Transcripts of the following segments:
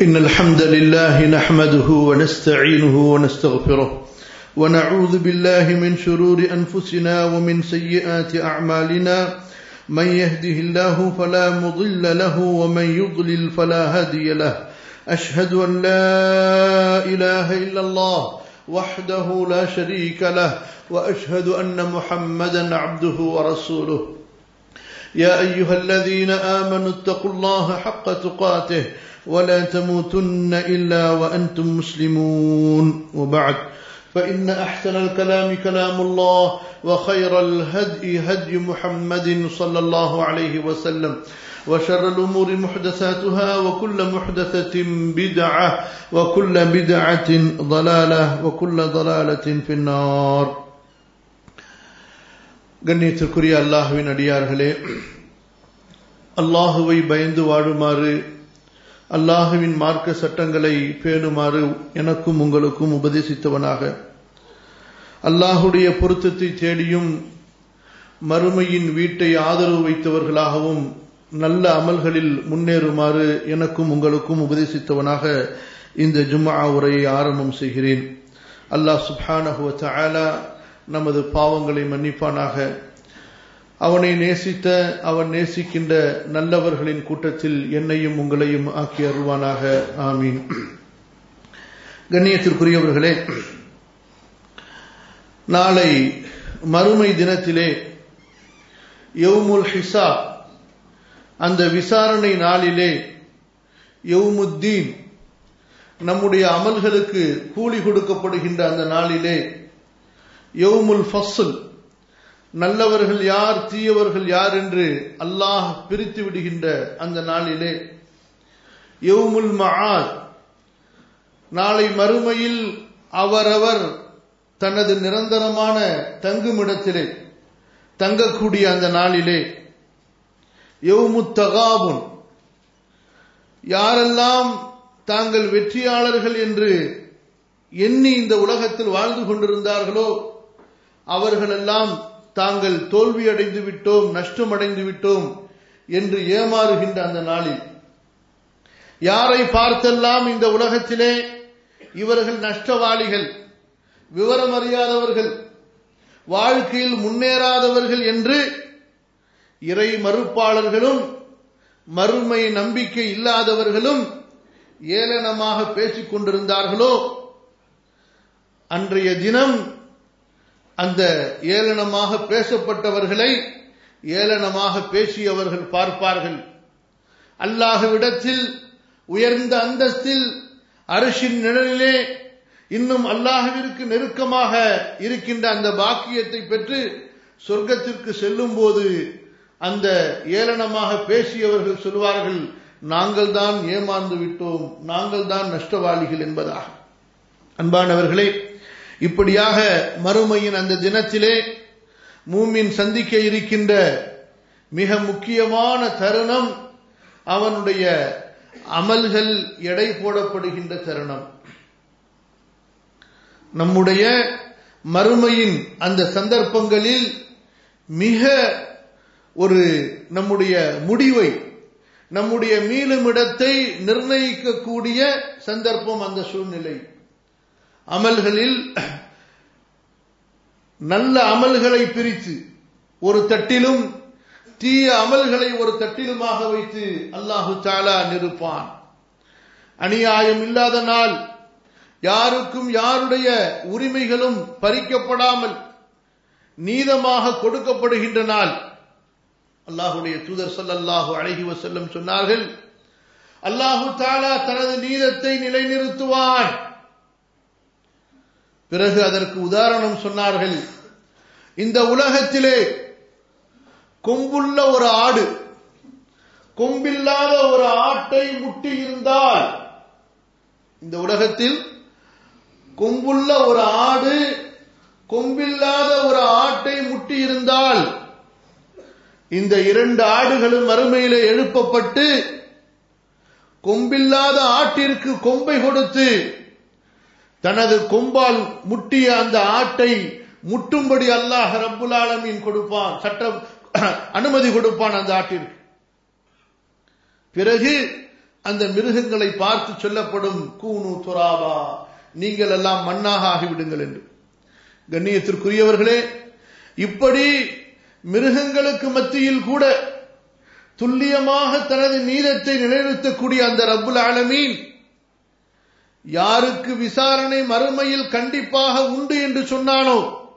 إن الحمد لله نحمده ونستعينه ونستغفره ونعوذ بالله من شرور أنفسنا ومن سيئات أعمالنا من يهده الله فلا مضل له ومن يضلل فلا هادي له أشهد أن لا إله إلا الله وحده لا شريك له وأشهد أن محمدا عبده ورسوله يا أيها الذين آمنوا اتقوا الله حق تقاته ولا تموتن إلا وأنتم مسلمون وبعد فإن أحسن الكلام كلام الله وخير الهدي هدي محمد صلى الله عليه وسلم وشر الأمور محدثاتها وكل محدثة بدعة وكل بدعة ضلالة وكل ضلالة في النار கண்ணியத்திற்குரிய அல்லாஹுவின் அடியார்களே அல்லாஹுவை பயந்து வாழுமாறு அல்லாஹுவின் மார்க்க சட்டங்களை பேணுமாறு எனக்கும் உங்களுக்கும் உபதேசித்தவனாக அல்லாஹுடைய பொருத்தத்தை தேடியும் மறுமையின் வீட்டை ஆதரவு வைத்தவர்களாகவும் நல்ல அமல்களில் முன்னேறுமாறு எனக்கும் உங்களுக்கும் உபதேசித்தவனாக இந்த ஜும்மா உரையை ஆரம்பம் செய்கிறேன் அல்லாஹ் சுப்ஹானஹுவ தஆலா நமது பாவங்களை மன்னிப்பானாக அவனை நேசித்த அவன் நேசிக்கின்ற நல்லவர்களின் கூட்டத்தில் என்னையும் உங்களையும் ஆக்கி அருள்வானாக ஆமீன் கண்ணியத்திற்குரியவர்களே நாளை மறுமை தினத்திலே யவுமுல் ஹிசா அந்த விசாரணை நாளிலே யவுமுத்தீன் நம்முடைய அமல்களுக்கு கூலி கொடுக்கப்படுகின்ற அந்த நாளிலே யவுமுல் ஃபஸ்ல் நல்லவர்கள் யார் தீயவர்கள் யார் என்று அல்லாஹ் பிரித்து விடுகின்ற அந்த நாளிலே யவுமுல் மஆத் நாளை மறுமையில் அவரவர் தனது நிரந்தரமான தங்குமிடத்திலே தங்கக்கூடிய அந்த நாளிலே யவுமுத் தகாபுன் யாரெல்லாம் தாங்கள் வெற்றியாளர்கள் என்று எண்ணி இந்த உலகத்தில் வாழ்ந்து கொண்டிருந்தார்களோ அவர்களெல்லாம் தாங்கள் தோல்வி அடைந்து விட்டோம் நஷ்டம் அடைந்து விட்டோம் என்று ஏமாறுகின்ற அந்த நாளில் யாரை பார்த்தெல்லாம் இந்த உலகத்திலே இவர்கள் நஷ்டவாளிகள் விவரம் அறியாதவர்கள் வாழ்க்கையில் முன்னேறாதவர்கள் என்று இறை மறுப்பாளர்களும் மறுமை நம்பிக்கை இல்லாதவர்களும் ஏளனமாக பேசிக் கொண்டிருந்தார்களோ அன்றைய தினம் அந்த ஏளனமாக பேசப்பட்டவர்களை ஏளனமாக பேசியவர்கள் பார்ப்பார்கள் அல்லாஹுவிடத்தில் உயர்ந்த அந்தஸ்தில் அரசின் நிழலிலே இன்னும் அல்லாஹுவிற்கு நெருக்கமாக இருக்கின்ற அந்த பாக்கியத்தை பெற்று சொர்க்கத்திற்கு செல்லும் போது அந்த ஏளனமாக பேசியவர்கள் சொல்வார்கள் நாங்கள் தான் ஏமாந்து விட்டோம் நாங்கள் தான் நஷ்டவாளிகள் என்பதாக அன்பானவர்களே இப்படியாக மறுமையின் அந்த தினத்திலே மூமின் சந்திக்க இருக்கின்ற மிக முக்கியமான தருணம் அவனுடைய அமல்கள் எடை போடப்படுகின்ற தருணம் நம்முடைய மறுமையின் அந்த சந்தர்ப்பங்களில் மிக ஒரு நம்முடைய முடிவை நம்முடைய மீளுமிடத்தை நிர்ணயிக்கக்கூடிய சந்தர்ப்பம் அந்த சூழ்நிலை அமல்களில் நல்ல அமல்களை பிரித்து ஒரு தட்டிலும் தீய அமல்களை ஒரு தட்டிலுமாக வைத்து அல்லாஹு தாலா நிறுப்பான் அநியாயம் இல்லாத நாள் யாருக்கும் யாருடைய உரிமைகளும் பறிக்கப்படாமல் நீதமாக கொடுக்கப்படுகின்ற நாள் அல்லாஹுடைய தூதர் சல்லல்லாஹு அழகி வசல்லம் சொன்னார்கள் அல்லாஹு தாலா தனது நீதத்தை நிலைநிறுத்துவான் பிறகு அதற்கு உதாரணம் சொன்னார்கள் இந்த உலகத்திலே கொம்புள்ள ஒரு ஆடு கொம்பில்லாத ஒரு ஆட்டை முட்டி இருந்தால் இந்த உலகத்தில் கொம்புள்ள ஒரு ஆடு கொம்பில்லாத ஒரு ஆட்டை முட்டி இருந்தால் இந்த இரண்டு ஆடுகளும் மறுமையிலே எழுப்பப்பட்டு கொம்பில்லாத ஆட்டிற்கு கொம்பை கொடுத்து தனது கொம்பால் முட்டிய அந்த ஆட்டை முட்டும்படி அல்லாஹ் ரப்புல் ஆலமீன் கொடுப்பான் சட்டம் அனுமதி கொடுப்பான் அந்த ஆட்டிற்கு பிறகு அந்த மிருகங்களை பார்த்து சொல்லப்படும் கூனு துராபா நீங்கள் எல்லாம் மண்ணாக ஆகிவிடுங்கள் என்று கண்ணியத்திற்குரியவர்களே இப்படி மிருகங்களுக்கு மத்தியில் கூட துல்லியமாக தனது நீதத்தை நிலைநிறுத்தக்கூடிய அந்த ரப்புல் ஆலமீன் யாருக்கு விசாரணை மறுமையில் கண்டிப்பாக உண்டு என்று சொன்னானோ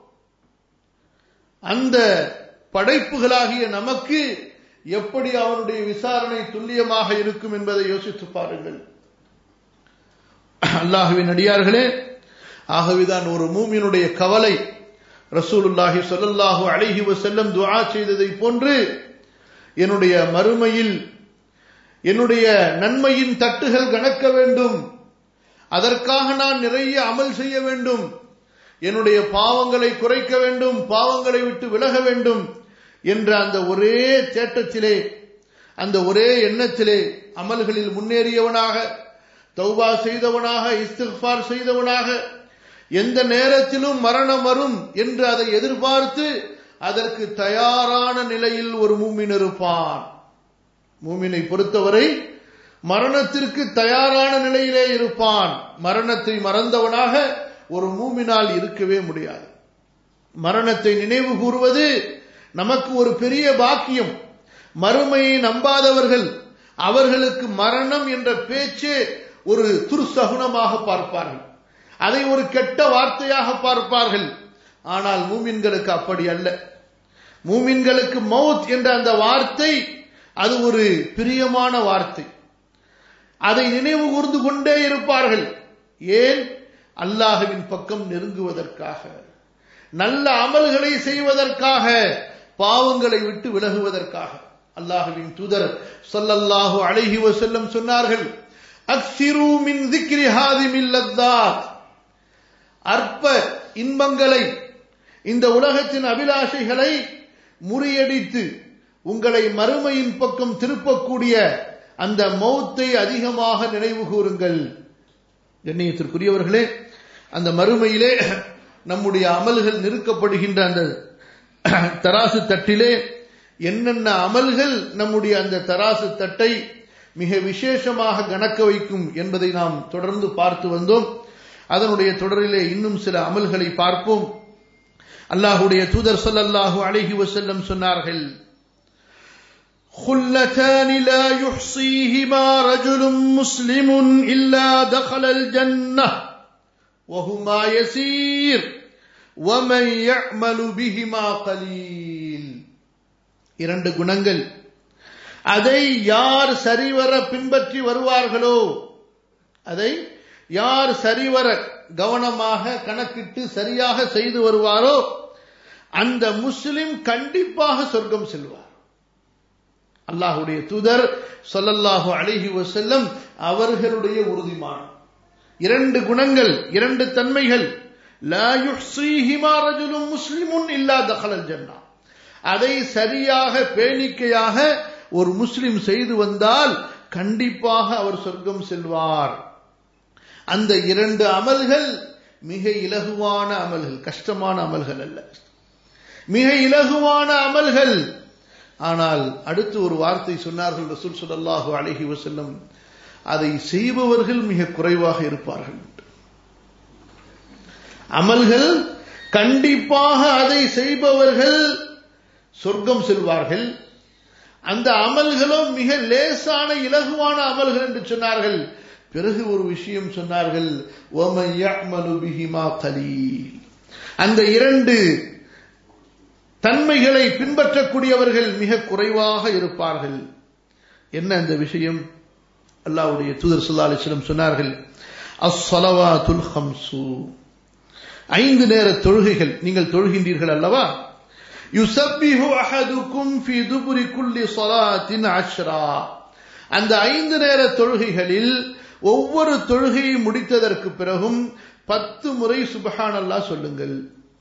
அந்த படைப்புகளாகிய நமக்கு எப்படி அவனுடைய விசாரணை துல்லியமாக இருக்கும் என்பதை யோசித்து பாருங்கள் அல்லாஹுவின் அடியார்களே ஆகவேதான் ஒரு மூமியினுடைய கவலை ரசூலுல்லாஹி சொல்லல்லாஹு அழகி செல்லம் துஆ செய்ததை போன்று என்னுடைய மறுமையில் என்னுடைய நன்மையின் தட்டுகள் கணக்க வேண்டும் அதற்காக நான் நிறைய அமல் செய்ய வேண்டும் என்னுடைய பாவங்களை குறைக்க வேண்டும் பாவங்களை விட்டு விலக வேண்டும் என்ற அந்த ஒரே தேட்டத்திலே அந்த ஒரே எண்ணத்திலே அமல்களில் முன்னேறியவனாக தௌபா செய்தவனாக இஸ்திஃபார் செய்தவனாக எந்த நேரத்திலும் மரணம் வரும் என்று அதை எதிர்பார்த்து அதற்கு தயாரான நிலையில் ஒரு மூமின் இருப்பான் மூமினை பொறுத்தவரை மரணத்திற்கு தயாரான நிலையிலே இருப்பான் மரணத்தை மறந்தவனாக ஒரு மூமினால் இருக்கவே முடியாது மரணத்தை நினைவு கூறுவது நமக்கு ஒரு பெரிய பாக்கியம் மறுமையை நம்பாதவர்கள் அவர்களுக்கு மரணம் என்ற பேச்சே ஒரு துர்சகுனமாக பார்ப்பார்கள் அதை ஒரு கெட்ட வார்த்தையாக பார்ப்பார்கள் ஆனால் மூமின்களுக்கு அப்படி அல்ல மூமின்களுக்கு மவுத் என்ற அந்த வார்த்தை அது ஒரு பிரியமான வார்த்தை அதை நினைவு கூர்ந்து கொண்டே இருப்பார்கள் ஏன் அல்லாஹுவின் பக்கம் நெருங்குவதற்காக நல்ல அமல்களை செய்வதற்காக பாவங்களை விட்டு விலகுவதற்காக அல்லாஹுவின் தூதர் சொல்லல்லாஹு அழகி செல்லம் சொன்னார்கள் அக்சிரு மின் திக்ரி ஹாதிமில் லத்தாத் அற்ப இன்பங்களை இந்த உலகத்தின் அபிலாஷைகளை முறியடித்து உங்களை மறுமையின் பக்கம் திருப்பக்கூடிய அந்த மௌத்தை அதிகமாக நினைவு கூறுங்கள் கண்ணியத்திற்குரியவர்களே அந்த மறுமையிலே நம்முடைய அமல்கள் நிறுக்கப்படுகின்ற அந்த தராசு தட்டிலே என்னென்ன அமல்கள் நம்முடைய அந்த தராசு தட்டை மிக விசேஷமாக கணக்க வைக்கும் என்பதை நாம் தொடர்ந்து பார்த்து வந்தோம் அதனுடைய தொடரிலே இன்னும் சில அமல்களை பார்ப்போம் அல்லாஹுடைய தூதர் சொல்லல்லாஹு அழகி வசல்லம் சொன்னார்கள் خلتان لا يحصيهما رجل مسلم إلا دخل الجنة وهما يسير ومن يعمل بهما قليل இரண்டு குணங்கள் அதை யார் சரிவர பின்பற்றி வருவார்களோ அதை யார் சரிவர கவனமாக கணக்கிட்டு சரியாக செய்து வருவாரோ அந்த முஸ்லிம் கண்டிப்பாக சொர்க்கம் செல்வார் அல்லாஹுடைய தூதர் சொல்லல்லாஹு அழகி வசல்லம் அவர்களுடைய உறுதிமானம் இரண்டு குணங்கள் இரண்டு தன்மைகள் முஸ்லிமுன் இல்லா தகலல் ஜன்னா அதை சரியாக பேணிக்கையாக ஒரு முஸ்லிம் செய்து வந்தால் கண்டிப்பாக அவர் சொர்க்கம் செல்வார் அந்த இரண்டு அமல்கள் மிக இலகுவான அமல்கள் கஷ்டமான அமல்கள் அல்ல மிக இலகுவான அமல்கள் ஆனால் அடுத்து ஒரு வார்த்தை சொன்னார்கள் ரசூல் சுல்லாஹு அழகி வசல்லம் அதை செய்பவர்கள் மிக குறைவாக இருப்பார்கள் அமல்கள் கண்டிப்பாக அதை செய்பவர்கள் சொர்க்கம் செல்வார்கள் அந்த அமல்களும் மிக லேசான இலகுவான அமல்கள் என்று சொன்னார்கள் பிறகு ஒரு விஷயம் சொன்னார்கள் அந்த இரண்டு தன்மைகளை பின்பற்றக்கூடியவர்கள் மிக குறைவாக இருப்பார்கள் என்ன அந்த விஷயம் அல்லாவுடைய தூதர் சுல்லா அலிஸ்லம் சொன்னார்கள் அஸ்ஸலவாத்துல் ஹம்சு ஐந்து நேர தொழுகைகள் நீங்கள் தொழுகின்றீர்கள் அல்லவா யுசப்பிஹு அஹதுக்கும் ஃபி துபுரி குல்லி ஸலாத்தின் அஷ்ரா அந்த ஐந்து நேர தொழுகைகளில் ஒவ்வொரு தொழுகையை முடித்ததற்கு பிறகும் பத்து முறை சுபஹான் அல்லா சொல்லுங்கள்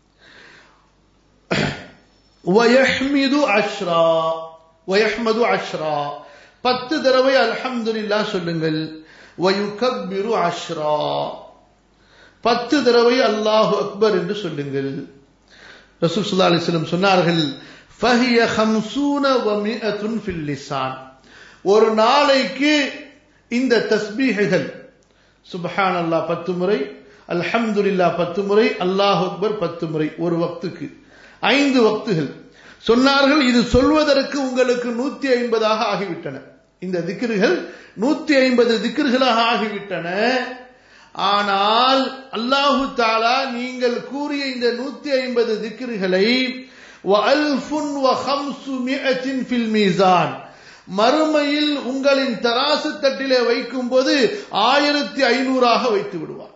வயஹ்மிது அஷ்ரா வயஹ்மது அஷ்ரா பத்து தடவை அல்ஹம்துலில்லா சொல்லுங்கள் வயுகப்பிரு அஷ்ரா பத்து தடவை அல்லாஹு அக்பர் என்று சொல்லுங்கள் ரசூல் சுல்லா அலிஸ்லம் சொன்னார்கள் ஃபஹிய ஹம்சூன வ மிஅத்துன் ஃபில் லிசான் ஒரு நாளைக்கு இந்த தஸ்பீஹுகள் சுபஹான் அல்லா பத்து முறை அல்ஹம்துலில்லா பத்து முறை அல்லாஹ் அக்பர் பத்து முறை ஒரு வக்துக்கு ஐந்து வக்துகள் சொன்னார்கள் இது சொல்வதற்கு உங்களுக்கு நூத்தி ஐம்பதாக ஆகிவிட்டன இந்த திக்ருகள் நூத்தி ஐம்பது திக்ருகளாக ஆகிவிட்டன ஆனால் அல்லாஹு தாலா நீங்கள் கூறிய இந்த நூத்தி ஐம்பது திக்ருகளை மறுமையில் உங்களின் தராசு தட்டிலே வைக்கும் போது ஆயிரத்தி ஐநூறாக வைத்து விடுவார்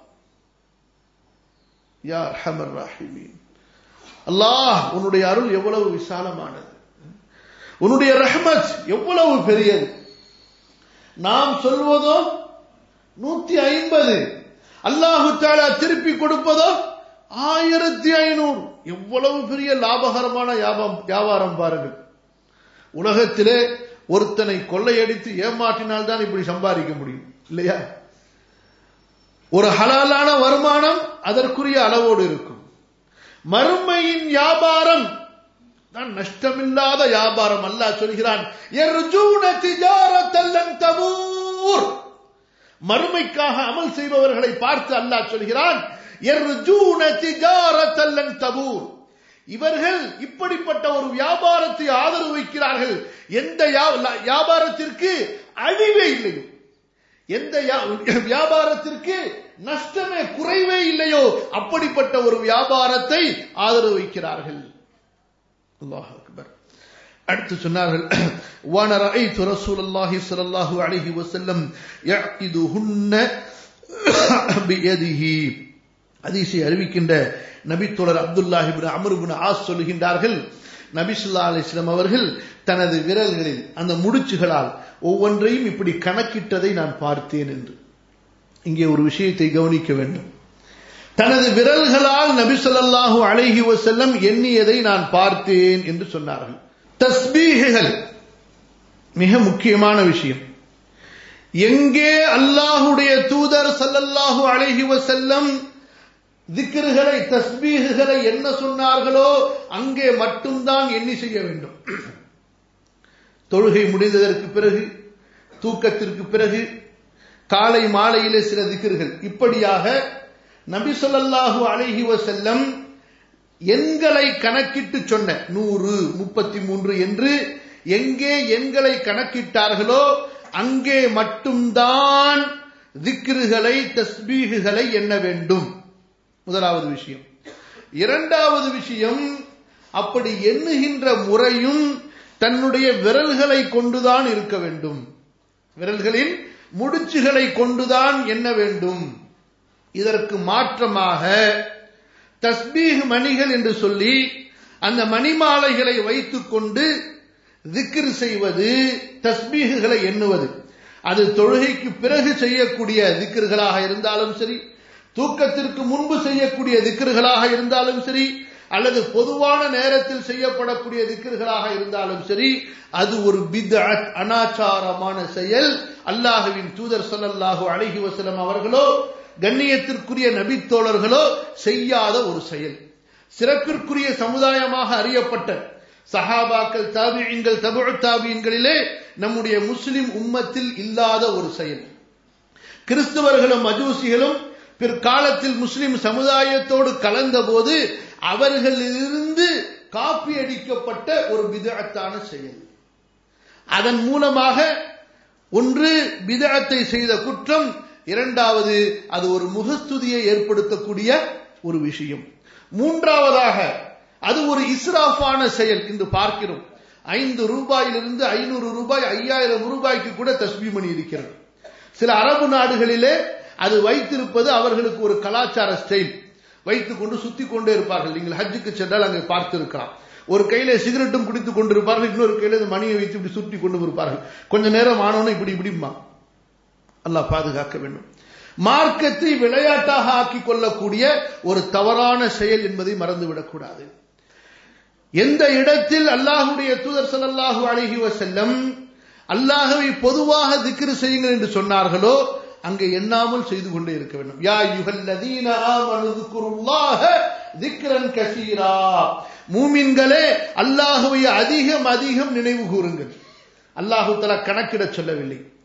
அல்லாஹ் உன்னுடைய அருள் எவ்வளவு விசாலமானது உன்னுடைய ரஹ்மத் எவ்வளவு பெரியது நாம் சொல்வதோ நூத்தி ஐம்பது அல்லாஹு தாலா திருப்பி கொடுப்பதோ ஆயிரத்தி ஐநூறு எவ்வளவு பெரிய லாபகரமான வியாபாரம் பாருங்கள் உலகத்திலே ஒருத்தனை கொள்ளையடித்து ஏமாற்றினால் தான் இப்படி சம்பாதிக்க முடியும் இல்லையா ஒரு ஹலாலான வருமானம் அதற்குரிய அளவோடு இருக்கும் மறுமையின் வியாபாரம் தான் நஷ்டமில்லாத வியாபாரம் அல்லாஹ் சொல்கிறான் மறுமைக்காக அமல் செய்பவர்களை பார்த்து அல்லாஹ் சொல்கிறான் தபூர் இவர்கள் இப்படிப்பட்ட ஒரு வியாபாரத்தை ஆதரவு வைக்கிறார்கள் எந்த வியாபாரத்திற்கு அழிவே இல்லையோ எந்த வியாபாரத்திற்கு நஷ்டமே குறைவே இல்லையோ அப்படிப்பட்ட ஒரு வியாபாரத்தை ஆதரவு வைக்கிறார்கள் அல்லாஹ் அக்பர் அடுத்து சொன்னார்கள் وانا رايت رسول الله صلى الله عليه وسلم يعقدهن بيده ஹதீஸை அறிவிக்கின்ற நபித்தோழர் அப்துல்லாஹி இப்னு அம்ர் இப்னு ஆஸ் சொல்லுகின்றார்கள் நபி ஸல்லல்லாஹு அலைஹி வஸல்லம் அவர்கள் தனது விரல்களில் அந்த முடிச்சுகளால் ஒவ்வொன்றையும் இப்படி கணக்கிட்டதை நான் பார்த்தேன் என்று இங்கே ஒரு விஷயத்தை கவனிக்க வேண்டும் தனது விரல்களால் நபி ஸல்லல்லாஹு அலைஹி வஸல்லம் எண்ணியதை நான் பார்த்தேன் என்று சொன்னார்கள் தஸ்பீஹுகள் மிக முக்கியமான விஷயம் எங்கே அல்லாஹுடைய தூதர் சல்லல்லாஹு அலைஹி வஸல்லம் திக்ருகளை தஸ்பீகுகளை என்ன சொன்னார்களோ அங்கே மட்டும்தான் எண்ணி செய்ய வேண்டும் தொழுகை முடிந்ததற்கு பிறகு தூக்கத்திற்கு பிறகு காலை மாலையிலே சில திக்ருகள் இப்படியாக நபி சொல்லாஹு அலைஹி வசல்லம் எண்களை கணக்கிட்டு சொன்ன நூறு முப்பத்தி மூன்று என்று எங்கே எண்களை கணக்கிட்டார்களோ அங்கே மட்டும்தான் திக்ருகளை தஸ்பீகுகளை எண்ண வேண்டும் முதலாவது விஷயம் இரண்டாவது விஷயம் அப்படி எண்ணுகின்ற முறையும் தன்னுடைய விரல்களை கொண்டுதான் இருக்க வேண்டும் விரல்களின் முடிச்சுகளை கொண்டுதான் எண்ண வேண்டும் இதற்கு மாற்றமாக தஸ்பீக் மணிகள் என்று சொல்லி அந்த மணிமாலைகளை வைத்துக் கொண்டு திக்ர் செய்வது தஸ்பீகுகளை எண்ணுவது அது தொழுகைக்கு பிறகு செய்யக்கூடிய திக்ர்களாக இருந்தாலும் சரி தூக்கத்திற்கு முன்பு செய்யக்கூடிய திக்ர்களாக இருந்தாலும் சரி அல்லது பொதுவான நேரத்தில் செய்யப்படக்கூடிய திக்ர்களாக இருந்தாலும் சரி அது ஒரு பித்அத் அனாச்சாரமான செயல் அல்லாஹுவின் தூதர் ஸல்லல்லாஹு அலைஹி வஸல்லம் அவர்களோ கண்ணியத்திற்குரிய நபித்தோழர்களோ செய்யாத ஒரு செயல் சிறப்பிற்குரிய சமுதாயமாக அறியப்பட்ட சஹாபாக்கள் தாபியங்கள் தபு தாபியங்களிலே நம்முடைய முஸ்லிம் உம்மத்தில் இல்லாத ஒரு செயல் கிறிஸ்தவர்களும் மஜூசிகளும் பிற்காலத்தில் முஸ்லிம் சமுதாயத்தோடு கலந்தபோது அவர்களிலிருந்து காப்பி அடிக்கப்பட்ட ஒரு பிதஅத்தான செயல் அதன் மூலமாக ஒன்று பிதஅத்தை செய்த குற்றம் இரண்டாவது அது ஒரு முகஸ்துதியை ஏற்படுத்தக்கூடிய ஒரு விஷயம் மூன்றாவதாக அது ஒரு இஸ்ராஃபான செயல் என்று பார்க்கிறோம் ஐந்து ரூபாயிலிருந்து ஐநூறு ரூபாய் ஐயாயிரம் ரூபாய்க்கு கூட தஸ்பி மணி இருக்கிறது சில அரபு நாடுகளிலே அது வைத்திருப்பது அவர்களுக்கு ஒரு கலாச்சார ஸ்டைல் வைத்துக் கொண்டு சுத்தி கொண்டே இருப்பார்கள் நீங்கள் ஹஜ்ஜுக்கு சென்றால் அங்கே பார்த்திருக்கலாம் ஒரு கையில சிகரெட்டும் குடித்துக் கொண்டிருப்பார்கள் இன்னொரு கையில மணியை வைத்து இப்படி சுற்றி கொண்டு இருப்பார்கள் கொஞ்ச நேரம் ஆனவனும் இப்படி இப்படிமா அல்லாஹ் பாதுகாக்க வேண்டும் மார்க்கத்தை விளையாட்டாக ஆக்கிக் கொள்ளக்கூடிய ஒரு தவறான செயல் என்பதை மறந்துவிடக்கூடாது எந்த இடத்தில் அல்லாஹுடைய தூதர் சல்லாஹூ அழகி வசல்லம் அல்லாஹவை பொதுவாக திக்ரு செய்யுங்கள் என்று சொன்னார்களோ அங்கே எண்ணாமல் செய்து கொண்டே இருக்க வேண்டும் யா யுகல்லதீன ஆமனு ذிக்ருல்லாஹ திக்ரன் கசீரா மூமின்களே அல்லாஹ்வை அதிகம் அதிகம் நினைவு கூறுங்கள் அல்லாஹு தஆலா கணக்கிட சொல்லவில்லை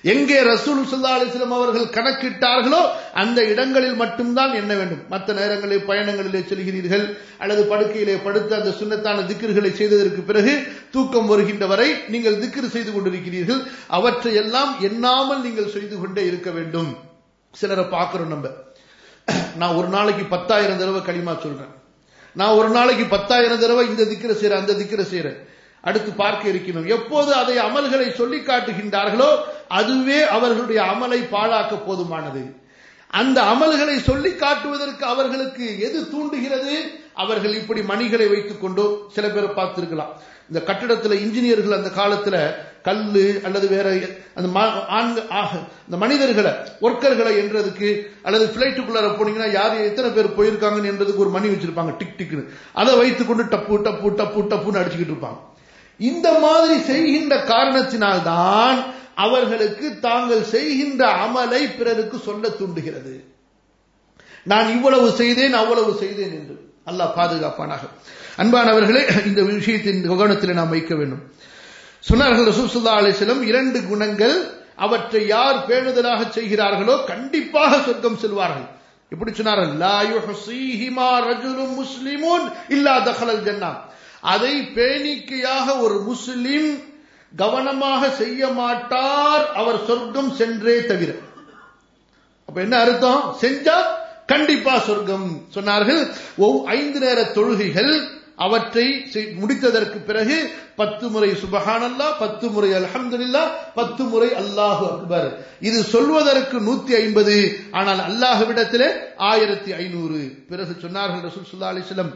எங்கே ரசூல் சுல்லா அலிஸ்லாம் அவர்கள் கணக்கிட்டார்களோ அந்த இடங்களில் மட்டும்தான் எண்ண வேண்டும் மற்ற நேரங்களில் பயணங்களிலே செல்கிறீர்கள் அல்லது படுக்கையிலே படுத்து அந்த சுண்ணத்தான திக்கிர்களை செய்ததற்கு பிறகு தூக்கம் வருகின்ற வரை நீங்கள் திக்ர் செய்து கொண்டிருக்கிறீர்கள் அவற்றை எல்லாம் எண்ணாமல் நீங்கள் செய்து கொண்டே இருக்க வேண்டும் சிலரை பார்க்கிறோம் நம்ம நான் ஒரு நாளைக்கு பத்தாயிரம் தடவை களிமா சொல்றேன் நான் ஒரு நாளைக்கு பத்தாயிரம் தடவை இந்த திக்கிற செய்யறேன் அந்த திக்கிற செய்யறேன் அடுத்து பார்க்க இருக்கணும் எப்போது அதை அமல்களை சொல்லி காட்டுகின்றார்களோ அதுவே அவர்களுடைய அமலை பாழாக்க போதுமானது அந்த அமல்களை சொல்லி காட்டுவதற்கு அவர்களுக்கு எது தூண்டுகிறது அவர்கள் இப்படி மணிகளை வைத்துக் கொண்டோ சில பேரை பார்த்திருக்கலாம் இந்த கட்டிடத்துல இன்ஜினியர்கள் அந்த காலத்துல கல்லு அல்லது வேற அந்த அந்த மனிதர்களை ஒர்க்கர்களை என்றதுக்கு அல்லது பிளைட்டுக்குள்ளார போனீங்கன்னா யார் எத்தனை பேர் போயிருக்காங்கன்னு என்றதுக்கு ஒரு மணி வச்சிருப்பாங்க டிக் டிக்னு அதை வைத்துக்கொண்டு டப்பு டப்பு டப்பு டப்புன்னு அடிச்சுக்கிட்டு இருப்பாங்க இந்த மாதிரி செய்கின்ற காரணத்தினால்தான் அவர்களுக்கு தாங்கள் செய்கின்ற அமலை பிறருக்கு சொல்ல தூண்டுகிறது நான் இவ்வளவு செய்தேன் அவ்வளவு செய்தேன் என்று அல்லாஹ் பாதுகாப்பானாக அன்பானவர்களே இந்த விஷயத்தின் கவனத்தில் நாம் வைக்க வேண்டும் சொன்னார்கள் ரசூசுல்லா அலிஸ்லம் இரண்டு குணங்கள் அவற்றை யார் பேணுதலாக செய்கிறார்களோ கண்டிப்பாக சொர்க்கம் செல்வார்கள் இப்படி சொன்னார்கள் லா யுஹ்ஸீஹிமா ரஜுலுன் முஸ்லிமுன் இல்லா தഖலல் ஜன்னா அதை பேணிக்கையாக ஒரு முஸ்லிம் கவனமாக செய்ய மாட்டார் அவர் சொர்க்கம் சென்றே தவிர அப்ப என்ன அர்த்தம் செஞ்சா கண்டிப்பா சொர்க்கம் சொன்னார்கள் ஐந்து நேர தொழுகைகள் அவற்றை முடித்ததற்கு பிறகு பத்து முறை சுபஹானல்லா பத்து முறை அல்ஹம்துலில்லா பத்து முறை அல்லாஹு அக்பர் இது சொல்வதற்கு நூத்தி ஐம்பது ஆனால் அல்லாஹுவிடத்திலே ஆயிரத்தி ஐநூறு பிறகு சொன்னார்கள் ரசூல் சுல்லா அலிஸ்லம்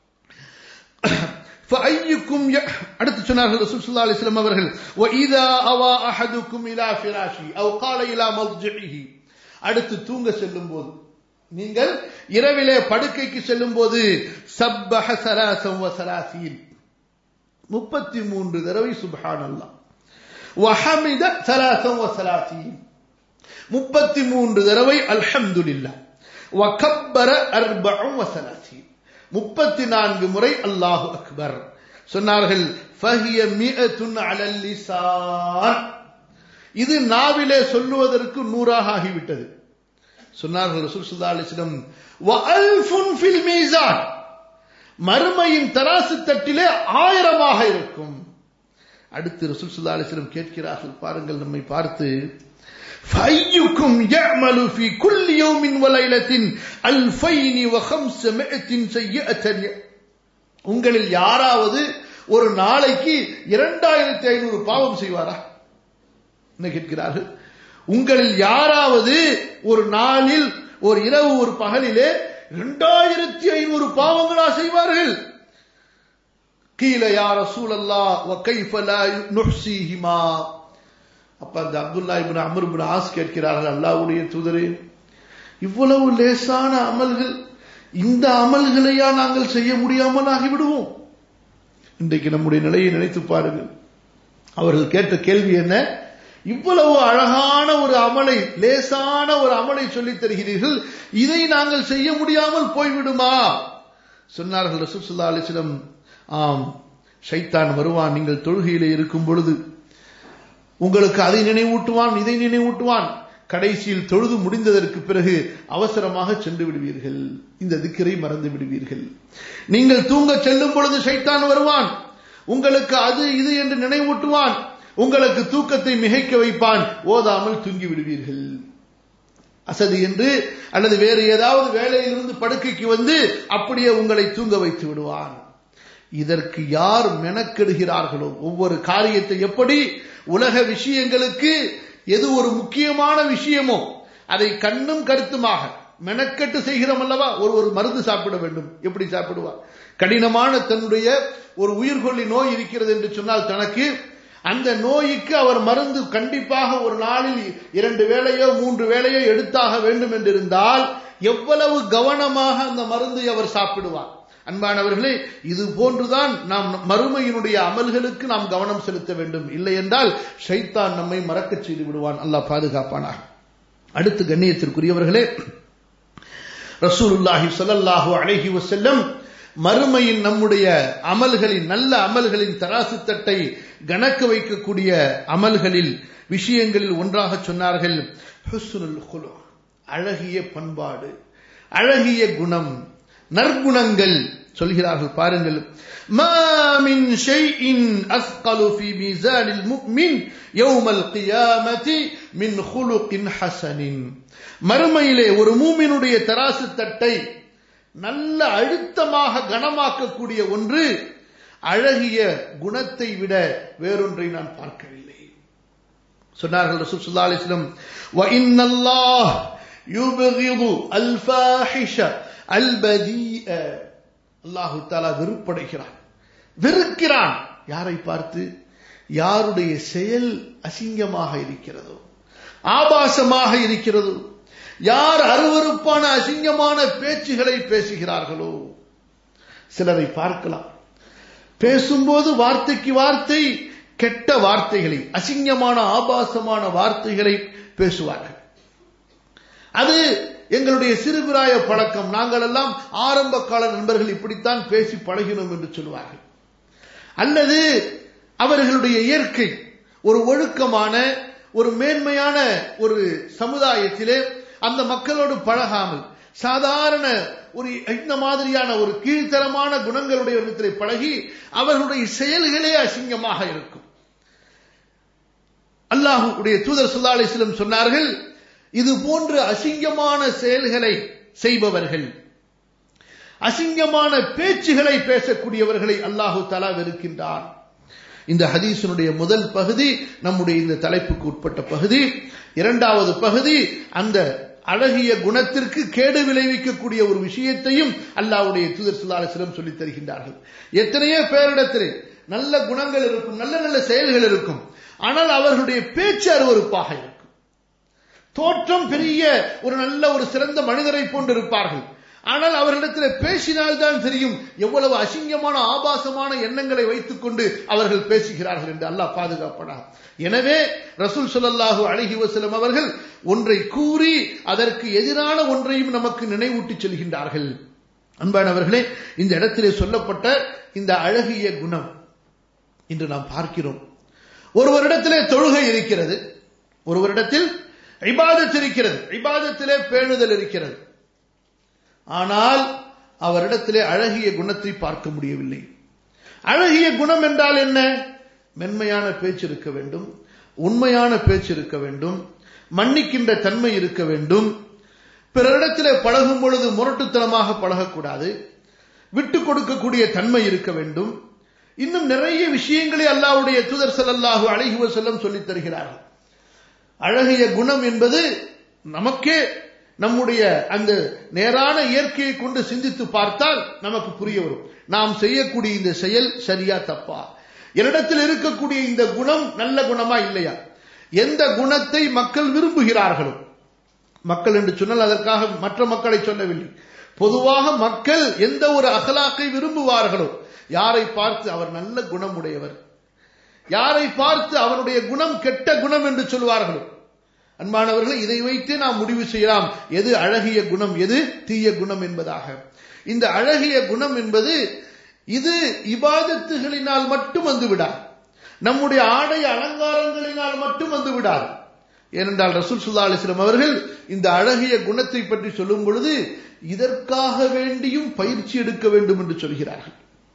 فأيكم அடுத்து சொன்னார்கள் ரசூல் ஸல்லல்லாஹு அலைஹி வஸல்லம் அவர்கள் وإذا أوى أحدكم إلى فراشه أو قال إلى مضجعه அடுத்து தூங்க செல்லும் போது நீங்கள் இரவிலே படுக்கைக்கு செல்லும் போது சப்பஹ சலாசம் வசலாசீன் முப்பத்தி மூன்று தடவை சுபஹான் அல்லா வஹமித சலாசம் வசலாசீன் முப்பத்தி மூன்று தடவை அல்ஹம்துலில்லா வகப்பர அர்பஉம் வசலாசீன் முப்பத்தி நான்கு முறை அல்லாஹு அக்பர் சொன்னார்கள் ஃபஹிய மிஅத்துன் அலல் லிசான் இது நாவிலே சொல்லுவதற்கு நூறாக ஆகிவிட்டது சொன்னார்கள் ரசூல் சுல்லா அலிஸ்லம் வஅல்ஃபுன் ஃபில் மீசான் மறுமையின் தராசு தட்டிலே ஆயிரமாக இருக்கும் அடுத்து ரசூல் சுல்லா அலிஸ்லம் கேட்கிறார்கள் பாருங்கள் நம்மை பார்த்து فأيكم يعمل في كل يوم وليلة ألفين وخمسمائة سيئة உங்களில் யாராவது ஒரு நாளைக்கு இரண்டாயிரத்தி ஐநூறு பாவம் செய்வாரா என்ன கேட்கிறார்கள் உங்களில் யாராவது ஒரு நாளில் ஒரு இரவு ஒரு பகலிலே இரண்டாயிரத்தி ஐநூறு பாவங்களா செய்வார்கள் கீழே யார சூழல்லா கைஃபலா நுஹ்சிஹிமா அப்ப அந்த Abdullah ibn Amr ibn As கேட்கிறார்கள் அல்லாவுடைய தூதரே இவ்வளவு லேசான அமல்கள் இந்த அமல்களையா நாங்கள் செய்ய முடியாமல் ஆகிவிடுவோம் இன்றைக்கு நம்முடைய நிலையை நினைத்து பாருங்கள் அவர்கள் கேட்ட கேள்வி என்ன இவ்வளவு அழகான ஒரு அமலை லேசான ஒரு அமலை சொல்லித் தருகிறீர்கள் இதை நாங்கள் செய்ய முடியாமல் போய்விடுமா சொன்னார்கள் ரசூசுல்லா அலிஸ்லம் ஆம் ஷைத்தான் வருவான் நீங்கள் தொழுகையிலே இருக்கும் பொழுது உங்களுக்கு அதை நினைவூட்டுவான் இதை நினைவூட்டுவான் கடைசியில் தொழுது முடிந்ததற்கு பிறகு அவசரமாக சென்று விடுவீர்கள் இந்த திக்கரை மறந்து விடுவீர்கள் நீங்கள் தூங்க செல்லும் பொழுது ஷைத்தான் வருவான் உங்களுக்கு அது இது என்று நினைவூட்டுவான் உங்களுக்கு தூக்கத்தை மிகைக்க வைப்பான் ஓதாமல் தூங்கி விடுவீர்கள் அசதி என்று அல்லது வேறு ஏதாவது வேலையிலிருந்து படுக்கைக்கு வந்து அப்படியே உங்களை தூங்க வைத்து விடுவான் இதற்கு யார் மெனக்கெடுகிறார்களோ ஒவ்வொரு காரியத்தை எப்படி உலக விஷயங்களுக்கு எது ஒரு முக்கியமான விஷயமோ அதை கண்ணும் கருத்துமாக மெனக்கெட்டு செய்கிறோம் அல்லவா ஒரு ஒரு மருந்து சாப்பிட வேண்டும் எப்படி சாப்பிடுவார் கடினமான தன்னுடைய ஒரு உயிர்கொல்லி நோய் இருக்கிறது என்று சொன்னால் தனக்கு அந்த நோய்க்கு அவர் மருந்து கண்டிப்பாக ஒரு நாளில் இரண்டு வேளையோ மூன்று வேளையோ எடுத்தாக வேண்டும் என்றிருந்தால் எவ்வளவு கவனமாக அந்த மருந்தை அவர் சாப்பிடுவார் அன்பானவர்களே இது போன்றுதான் நாம் மறுமையினுடைய அமல்களுக்கு நாம் கவனம் செலுத்த வேண்டும் இல்லை என்றால் ஷைத்தான் நம்மை மறக்கச் செய்து விடுவான் அல்லாஹ் பாதுகாப்பானாக அடுத்து கண்ணியத்திற்குரியவர்களே ரசூலுல்லாஹி ஸல்லல்லாஹு அலைஹி வஸல்லம் மறுமையின் நம்முடைய அமல்களின் நல்ல அமல்களின் தராசு தட்டை கணக்கு வைக்கக்கூடிய அமல்களில் விஷயங்களில் ஒன்றாக சொன்னார்கள் ஹுஸ்னுல் குலு அழகிய பண்பாடு அழகிய குணம் நற்குணங்கள் சொல்கிறார்கள் பாருங்கள் ما من شيء أثقل في ميزان المؤمن يوم القيامة من خلق حسن மறுமையிலே ஒரு மூமினுடைய தராசு தட்டை நல்ல அழுத்தமாக கனமாக்கக்கூடிய ஒன்று அழகிய குணத்தை விட வேறொன்றை நான் பார்க்கவில்லை சொன்னார்கள் ரசூல் ஸல்லல்லாஹு அலைஹி வஸல்லம் வ இன்னல்லாஹ் யுபகிது அல் ஃபாஹிஷ அல் பதீஅ அல்லாஹு தஆலா வெறுப்படைகிறான் வெறுக்கிறான் யாரை பார்த்து யாருடைய செயல் அசிங்கமாக இருக்கிறதோ ஆபாசமாக இருக்கிறதோ யார் அருவருப்பான அசிங்கமான பேச்சுகளை பேசுகிறார்களோ சிலரை பார்க்கலாம் பேசும்போது வார்த்தைக்கு வார்த்தை கெட்ட வார்த்தைகளை அசிங்கமான ஆபாசமான வார்த்தைகளை பேசுவார்கள் அது எங்களுடைய சிறுபிராய பழக்கம் நாங்கள் எல்லாம் ஆரம்ப கால நண்பர்கள் இப்படித்தான் பேசி பழகினோம் என்று சொல்வார்கள் அல்லது அவர்களுடைய இயற்கை ஒரு ஒழுக்கமான ஒரு மேன்மையான ஒரு சமுதாயத்திலே அந்த மக்களோடு பழகாமல் சாதாரண ஒரு இந்த மாதிரியான ஒரு கீழ்த்தரமான குணங்களுடைய இடத்திலே பழகி அவர்களுடைய செயல்களே அசிங்கமாக இருக்கும் அல்லாஹுடைய தூதர் சுல்லா அலிஸ்லம் சொன்னார்கள் இது போன்ற அசிங்கமான செயல்களை செய்பவர்கள் அசிங்கமான பேச்சுகளை பேசக்கூடியவர்களை அல்லாஹு தலா வெறுக்கின்றார் இந்த ஹதீஸினுடைய முதல் பகுதி நம்முடைய இந்த தலைப்புக்கு உட்பட்ட பகுதி இரண்டாவது பகுதி அந்த அழகிய குணத்திற்கு கேடு விளைவிக்கக்கூடிய ஒரு விஷயத்தையும் அல்லாவுடைய தூதர் சுல்லாசிலம் சொல்லித் தருகின்றார்கள் எத்தனையோ பேரிடத்திலே நல்ல குணங்கள் இருக்கும் நல்ல நல்ல செயல்கள் இருக்கும் ஆனால் அவர்களுடைய பேச்சு அருவறுப்பாக இருக்கும் தோற்றம் பெரிய ஒரு நல்ல ஒரு சிறந்த மனிதரை போன்று இருப்பார்கள் ஆனால் அவர்களிடத்தில் பேசினால்தான் தெரியும் எவ்வளவு அசிங்கமான ஆபாசமான எண்ணங்களை வைத்துக் கொண்டு அவர்கள் பேசுகிறார்கள் என்று அல்லாஹ் பாதுகாப்பனா எனவே ரசூல் சொல்லல்லாஹு அழகி வசலம் அவர்கள் ஒன்றை கூறி அதற்கு எதிரான ஒன்றையும் நமக்கு நினைவூட்டி செல்கின்றார்கள் அன்பானவர்களே இந்த இடத்திலே சொல்லப்பட்ட இந்த அழகிய குணம் இன்று நாம் பார்க்கிறோம் ஒருவரிடத்திலே தொழுகை இருக்கிறது ஒருவரிடத்தில் இபாதத் இருக்கிறது இபாதத்திலே பேணுதல் இருக்கிறது ஆனால் அவரிடத்திலே அழகிய குணத்தை பார்க்க முடியவில்லை அழகிய குணம் என்றால் என்ன மென்மையான பேச்சு இருக்க வேண்டும் உண்மையான பேச்சு இருக்க வேண்டும் மன்னிக்கின்ற தன்மை இருக்க வேண்டும் பிறரிடத்திலே பழகும் பொழுது முரட்டுத்தனமாக பழகக்கூடாது விட்டு கொடுக்கக்கூடிய தன்மை இருக்க வேண்டும் இன்னும் நிறைய விஷயங்களை அல்லாவுடைய தூதர் செல்லல்லாஹு அழகி செல்லம் சொல்லித் தருகிறார்கள் அழகிய குணம் என்பது நமக்கே நம்முடைய அந்த நேரான இயற்கையை கொண்டு சிந்தித்து பார்த்தால் நமக்கு புரிய வரும் நாம் செய்யக்கூடிய இந்த செயல் சரியா தப்பா என்னிடத்தில் இருக்கக்கூடிய இந்த குணம் நல்ல குணமா இல்லையா எந்த குணத்தை மக்கள் விரும்புகிறார்களோ மக்கள் என்று சொன்னால் அதற்காக மற்ற மக்களை சொல்லவில்லை பொதுவாக மக்கள் எந்த ஒரு அகலாக்கை விரும்புவார்களோ யாரை பார்த்து அவர் நல்ல குணமுடையவர் யாரை பார்த்து அவருடைய குணம் கெட்ட குணம் என்று சொல்வார்களோ அன்பானவர்கள் இதை வைத்து நாம் முடிவு செய்யலாம் எது அழகிய குணம் எது தீய குணம் என்பதாக இந்த அழகிய குணம் என்பது இது இபாதத்துகளினால் மட்டும் வந்து விடாது நம்முடைய ஆடை அலங்காரங்களினால் மட்டும் வந்து விடாது ஏனென்றால் ரசூல் சுல்லா அலிஸ்லாம் அவர்கள் இந்த அழகிய குணத்தை பற்றி சொல்லும் பொழுது இதற்காக வேண்டியும் பயிற்சி எடுக்க வேண்டும் என்று சொல்கிறார்கள்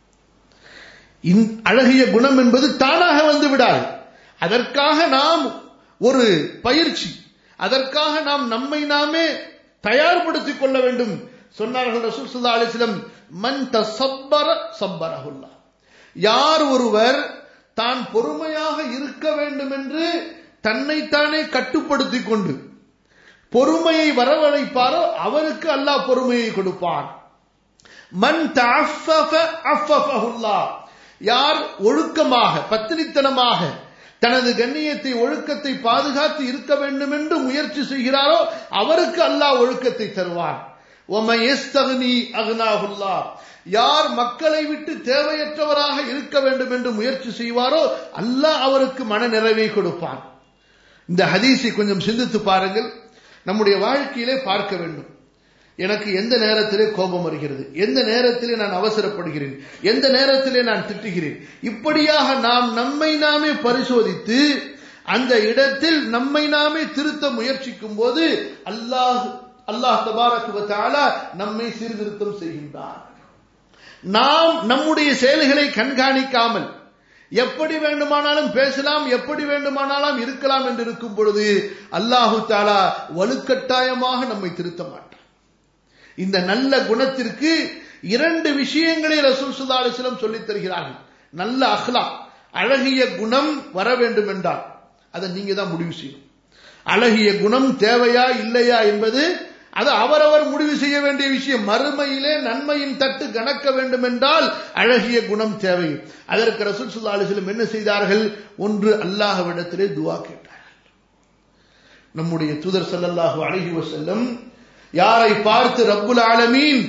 அழகிய குணம் என்பது தானாக வந்து விடாது அதற்காக நாம் ஒரு பயிற்சி அதற்காக நாம் நம்மை நாமே தயார்படுத்திக் கொள்ள வேண்டும் சொன்னார்கள் ரசூல் சுல்லா அலிஸ்லம் மன் தசப்பர சப்பரகுல்லா யார் ஒருவர் தான் பொறுமையாக இருக்க வேண்டும் என்று தன்னைத்தானே கட்டுப்படுத்திக் கொண்டு பொறுமையை வரவழைப்பாரோ அவருக்கு அல்லாஹ் பொறுமையை கொடுப்பான் மன் அஃபஃபஹுல்லா யார் ஒழுக்கமாக பத்தினித்தனமாக தனது கண்ணியத்தை ஒழுக்கத்தை பாதுகாத்து இருக்க வேண்டும் என்று முயற்சி செய்கிறாரோ அவருக்கு அல்லாஹ் ஒழுக்கத்தை தருவான் யார் மக்களை விட்டு தேவையற்றவராக இருக்க வேண்டும் என்று முயற்சி செய்வாரோ அல்லாஹ் அவருக்கு மன நிறைவை கொடுப்பான் இந்த ஹதீஸை கொஞ்சம் சிந்தித்து பாருங்கள் நம்முடைய வாழ்க்கையிலே பார்க்க வேண்டும் எனக்கு எந்த நேரத்திலே கோபம் வருகிறது எந்த நேரத்திலே நான் அவசரப்படுகிறேன் எந்த நேரத்திலே நான் திட்டுகிறேன் இப்படியாக நாம் நம்மை நாமே பரிசோதித்து அந்த இடத்தில் நம்மை நாமே திருத்த முயற்சிக்கும் போது அல்லாஹ் அல்லாஹ் தபாரக்குவத்தால நம்மை சீர்திருத்தம் செய்கின்றார் நாம் நம்முடைய செயல்களை கண்காணிக்காமல் எப்படி வேண்டுமானாலும் பேசலாம் எப்படி வேண்டுமானாலும் இருக்கலாம் என்று இருக்கும் பொழுது அல்லாஹு தாலா வலுக்கட்டாயமாக நம்மை திருத்த மாட்டார் இந்த நல்ல குணத்திற்கு இரண்டு விஷயங்களை ரசூல் சுல்லா அலிஸ்லம் சொல்லித் தருகிறார்கள் நல்ல அஹ்லா அழகிய குணம் வர வேண்டும் என்றால் அதை நீங்க தான் முடிவு செய்யணும் அழகிய குணம் தேவையா இல்லையா என்பது அது அவரவர் முடிவு செய்ய வேண்டிய விஷயம் மறுமையிலே நன்மையின் தட்டு கணக்க வேண்டும் என்றால் அழகிய குணம் தேவை அதற்கு ரசூல் சுல்லா அலிஸ்லம் என்ன செய்தார்கள் ஒன்று அல்லாஹ்விடத்திலே துவா கேட்டார்கள் நம்முடைய தூதர் சல்லல்லாஹு அழகி வசல்லம் யாரை பார்த்து ரப்புல் ஆலமீன்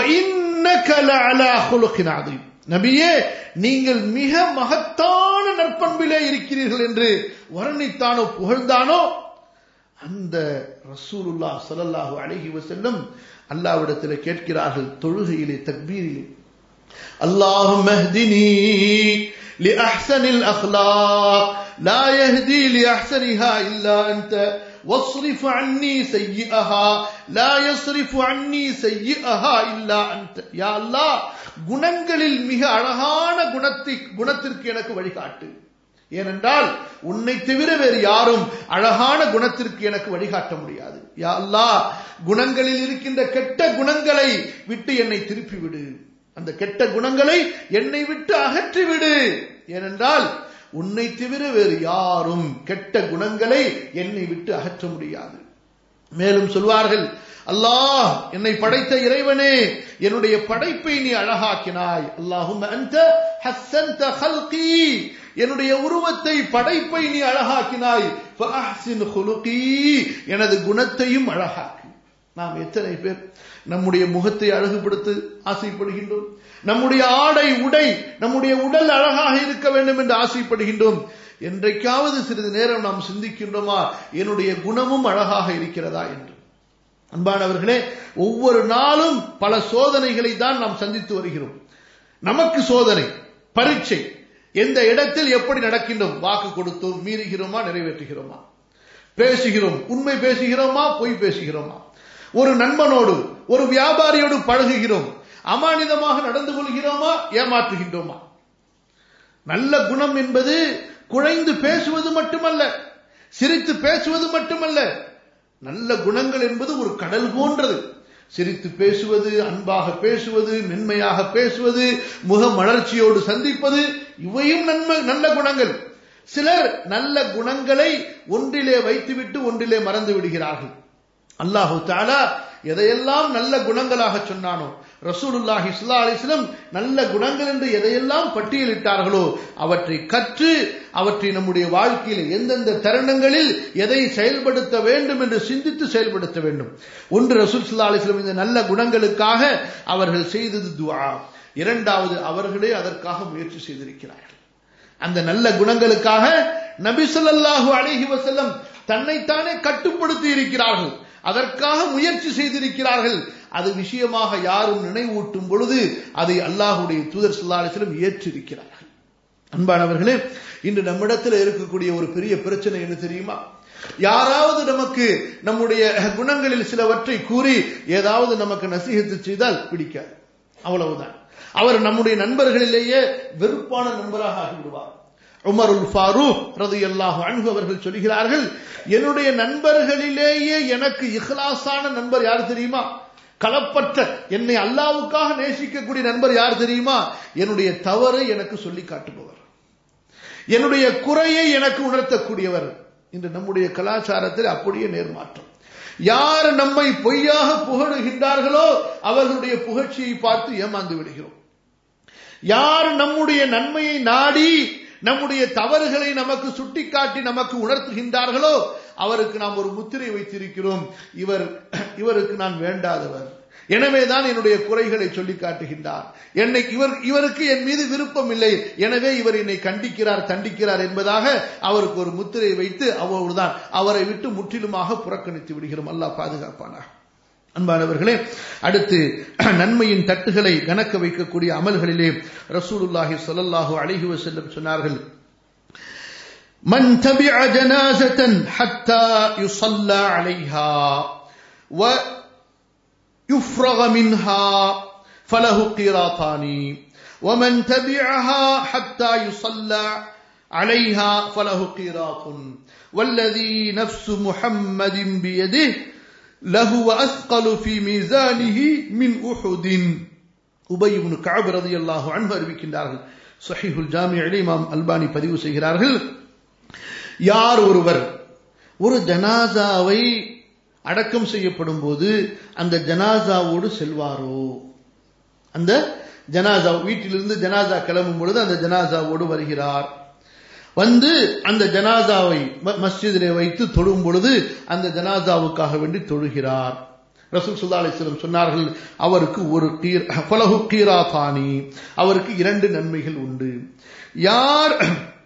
நபியே நீங்கள் மிக மகத்தான நற்பண்பிலே இருக்கிறீர்கள் என்று வர்ணித்தானோ புகழ்ந்தானோ அந்த ரசூலுல்லா சல்லல்லாஹு அழகி வசல்லம் அல்லாவிடத்தில் கேட்கிறார்கள் தொழுகையிலே தக்பீரிலே اللهم اهدني لأحسن الأخلاق لا يهدي لأحسنها إلا أنت واصرف عني سيئها لا يصرف عني سيئها إلا أنت يا الله குணங்களில் மிக அழகான குணத்தை குணத்திற்கு எனக்கு வழிகாட்டு ஏனென்றால் உன்னை தவிர வேறு யாரும் அழகான குணத்திற்கு எனக்கு வழிகாட்ட முடியாது யா அல்லா குணங்களில் இருக்கின்ற கெட்ட குணங்களை விட்டு என்னை திருப்பி விடு அந்த கெட்ட குணங்களை என்னை விட்டு அகற்றிவிடு ஏனென்றால் உன்னை தவிர வேறு யாரும் கெட்ட குணங்களை என்னை விட்டு அகற்ற முடியாது மேலும் சொல்வார்கள் அல்லாஹ் என்னை படைத்த இறைவனே என்னுடைய படைப்பை நீ அழகாக்கினாய் அல்லாஹும் அந்த ஹஸ்ஸன்த ஹல்கி என்னுடைய உருவத்தை படைப்பை நீ அழகாக்கினாய் எனது குணத்தையும் அழகாக்கு நாம் எத்தனை பேர் நம்முடைய முகத்தை அழகுபடுத்த ஆசைப்படுகின்றோம் நம்முடைய ஆடை உடை நம்முடைய உடல் அழகாக இருக்க வேண்டும் என்று ஆசைப்படுகின்றோம் என்றைக்காவது சிறிது நேரம் நாம் சிந்திக்கின்றோமா என்னுடைய குணமும் அழகாக இருக்கிறதா என்று அன்பானவர்களே ஒவ்வொரு நாளும் பல சோதனைகளை தான் நாம் சந்தித்து வருகிறோம் நமக்கு சோதனை பரீட்சை எந்த இடத்தில் எப்படி நடக்கின்றோம் வாக்கு கொடுத்தோம் மீறுகிறோமா நிறைவேற்றுகிறோமா பேசுகிறோம் உண்மை பேசுகிறோமா பொய் பேசுகிறோமா ஒரு நண்பனோடு ஒரு வியாபாரியோடு பழகுகிறோம் அமானிதமாக நடந்து கொள்கிறோமா ஏமாற்றுகின்றோமா நல்ல குணம் என்பது குழைந்து பேசுவது மட்டுமல்ல சிரித்து பேசுவது மட்டுமல்ல நல்ல குணங்கள் என்பது ஒரு கடல் போன்றது சிரித்து பேசுவது அன்பாக பேசுவது மென்மையாக பேசுவது முக மலர்ச்சியோடு சந்திப்பது இவையும் நன்மை நல்ல குணங்கள் சிலர் நல்ல குணங்களை ஒன்றிலே வைத்துவிட்டு ஒன்றிலே மறந்து விடுகிறார்கள் அல்லாஹு தாலா எதையெல்லாம் நல்ல குணங்களாக சொன்னானோ ரசூலுல்லாஹி சுல்லா அலிஸ்லம் நல்ல குணங்கள் என்று எதையெல்லாம் பட்டியலிட்டார்களோ அவற்றை கற்று அவற்றை நம்முடைய வாழ்க்கையில் எந்தெந்த தருணங்களில் எதை செயல்படுத்த வேண்டும் என்று சிந்தித்து செயல்படுத்த வேண்டும் ஒன்று ரசூல் சுல்லா அலிஸ்லம் இந்த நல்ல குணங்களுக்காக அவர்கள் செய்தது துவா இரண்டாவது அவர்களே அதற்காக முயற்சி செய்திருக்கிறார்கள் அந்த நல்ல குணங்களுக்காக நபி சொல்லாஹு அழகி வசல்லம் தன்னைத்தானே கட்டுப்படுத்தி இருக்கிறார்கள் அதற்காக முயற்சி செய்திருக்கிறார்கள் அது விஷயமாக யாரும் நினைவூட்டும் பொழுது அதை அல்லாஹுடைய தூதர் சொல்லாலிசிலும் ஏற்றிருக்கிறார்கள் அன்பானவர்களே இன்று நம்மிடத்தில் இருக்கக்கூடிய ஒரு பெரிய பிரச்சனை என்ன தெரியுமா யாராவது நமக்கு நம்முடைய குணங்களில் சிலவற்றை கூறி ஏதாவது நமக்கு நசீகத்து செய்தால் பிடிக்காது அவ்வளவுதான் அவர் நம்முடைய நண்பர்களிலேயே வெறுப்பான நண்பராக ஆகிவிடுவார் உமருல் ஃபாரூக் ரது அல்லாஹ் அன்பு அவர்கள் சொல்கிறார்கள் என்னுடைய நண்பர்களிலேயே எனக்கு இஹ்லாசான நண்பர் யார் தெரியுமா களப்பற்ற என்னை அல்லாவுக்காக நேசிக்கக்கூடிய நண்பர் யார் தெரியுமா என்னுடைய தவறை எனக்கு சொல்லி காட்டுபவர் என்னுடைய குறையை எனக்கு உணர்த்தக்கூடியவர் இன்று நம்முடைய கலாச்சாரத்தில் அப்படியே நேர்மாற்றம் யார் நம்மை பொய்யாக புகழுகின்றார்களோ அவர்களுடைய புகழ்ச்சியை பார்த்து ஏமாந்து விடுகிறோம் யார் நம்முடைய நன்மையை நாடி நம்முடைய தவறுகளை நமக்கு சுட்டிக்காட்டி நமக்கு உணர்த்துகின்றார்களோ அவருக்கு நாம் ஒரு முத்திரை வைத்திருக்கிறோம் இவர் இவருக்கு நான் வேண்டாதவர் எனவேதான் என்னுடைய குறைகளை சொல்லி காட்டுகின்றார் என்னை இவர் இவருக்கு என் மீது விருப்பம் இல்லை எனவே இவர் என்னை கண்டிக்கிறார் தண்டிக்கிறார் என்பதாக அவருக்கு ஒரு முத்திரை வைத்து அவ்வளவுதான் அவரை விட்டு முற்றிலுமாக புறக்கணித்து விடுகிறோம் அல்லாஹ் பாதுகாப்பானா அன்பானவர்களே அடுத்து நன்மையின் தட்டுகளை கணக்க வைக்கக்கூடிய அமல்களிலே ரசூலுல்லாஹி ஸல்லல்லாஹு அலைஹி வஸல்லம் சொன்னார்கள் من تبع جنازة حتى يصلى عليها ويفرغ منها فله قيراطان ومن تبعها حتى يصلى عليها فله قيراط والذي نفس محمد بيده لهو أثقل في ميزانه من أحد உபய் இப்னு கஅப் ரலியல்லாஹு அன்ஹு அறிவிக்கின்றார்கள் சஹீஹுல் ஜாமிஇல் இமாம் அல்பானி பதிவு செய்கிறார்கள் யார் ஒருவர் ஒரு ஜனாசாவை அடக்கம் செய்யப்படும் போது அந்த ஜனாசாவோடு செல்வாரோ அந்த ஜனாசா வீட்டிலிருந்து ஜனாசா கிளம்பும் பொழுது அந்த ஜனாசாவோடு வருகிறார் வந்து அந்த ஜனாசாவை மஸ்ஜிதிலே வைத்து தொழும் பொழுது அந்த ஜனாசாவுக்காக வேண்டி தொழுகிறார் ரசூல் சுல்லா அலிஸ்லம் சொன்னார்கள் அவருக்கு ஒரு கீர் பலகு கீராதானி அவருக்கு இரண்டு நன்மைகள் உண்டு யார்